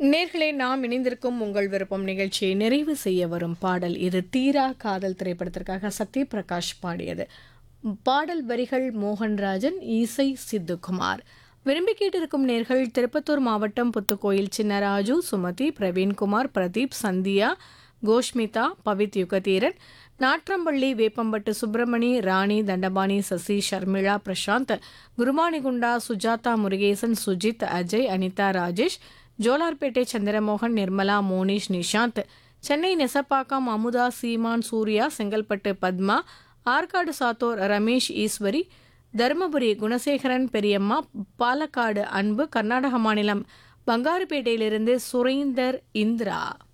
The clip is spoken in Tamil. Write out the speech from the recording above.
நேர்களே நாம் இணைந்திருக்கும் உங்கள் விருப்பம் நிகழ்ச்சியை நிறைவு செய்ய வரும் பாடல் இது தீரா காதல் திரைப்படத்திற்காக சத்யபிரகாஷ் பாடியது பாடல் வரிகள் மோகன்ராஜன் இசை சித்துக்குமார் விரும்பி கேட்டிருக்கும் நேர்கள் திருப்பத்தூர் மாவட்டம் புத்துக்கோயில் சின்னராஜு சுமதி பிரவீன்குமார் பிரதீப் சந்தியா கோஷ்மிதா பவித் யுகதீரன் நாற்றம்பள்ளி வேப்பம்பட்டு சுப்பிரமணி ராணி தண்டபாணி சசி ஷர்மிளா பிரசாந்த் குருமானிகுண்டா சுஜாதா முருகேசன் சுஜித் அஜய் அனிதா ராஜேஷ் ஜோலார்பேட்டை சந்திரமோகன் நிர்மலா மோனிஷ் நிஷாந்த் சென்னை நெசப்பாக்கம் அமுதா சீமான் சூர்யா செங்கல்பட்டு பத்மா ஆற்காடு சாத்தோர் ரமேஷ் ஈஸ்வரி தருமபுரி குணசேகரன் பெரியம்மா பாலக்காடு அன்பு கர்நாடக மாநிலம் பங்காருப்பேட்டையிலிருந்து சுரேந்தர் இந்திரா